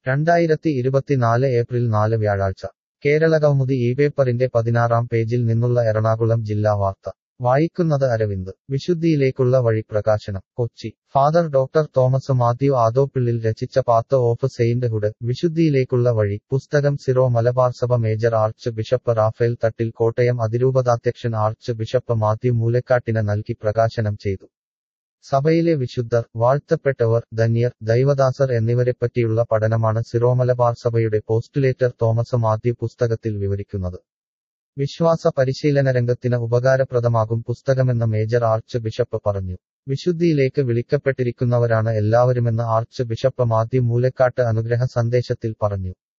രണ്ടായിരത്തി ഇരുപത്തിനാല് ഏപ്രിൽ നാല് വ്യാഴാഴ്ച കേരളകൗമുദി ഈ പേപ്പറിന്റെ പതിനാറാം പേജിൽ നിന്നുള്ള എറണാകുളം ജില്ലാ വാർത്ത വായിക്കുന്നത് അരവിന്ദ് വിശുദ്ധിയിലേക്കുള്ള വഴി പ്രകാശനം Kochi Father doctor Thomas Mathew Adoppillil രചിച്ച പാത്ത് ഓഫ് സെയിന്റ് ഹുഡ് വിശുദ്ധിയിലേക്കുള്ള വഴി പുസ്തകം സിറോ മലബാർ സഭ major archbishop Raphael Thattil Kottayam അതിരൂപതാധ്യക്ഷൻ ആർച്ച് ബിഷപ്പ് മാത്യു മൂലക്കാട്ടിന് നൽകി പ്രകാശനം ചെയ്തു സഭയിലെ വിശുദ്ധർ വാഴ്ത്തപ്പെട്ടവർ ധന്യർ ദൈവദാസർ എന്നിവരെപ്പറ്റിയുള്ള പഠനമാണ് സിറോമലബാർ സഭയുടെ പോസ്റ്റുലേറ്റർ തോമസ് മാത്യു പുസ്തകത്തിൽ വിവരിക്കുന്നത് വിശ്വാസ പരിശീലന രംഗത്തിന് ഉപകാരപ്രദമാകും പുസ്തകമെന്ന് മേജർ ആർച്ച് ബിഷപ്പ് പറഞ്ഞു വിശുദ്ധിയിലേക്ക് വിളിക്കപ്പെട്ടിരിക്കുന്നവരാണ് എല്ലാവരുമെന്ന് ആർച്ച് ബിഷപ്പ് മാത്യു മൂലക്കാട്ട് അനുഗ്രഹ സന്ദേശത്തിൽ പറഞ്ഞു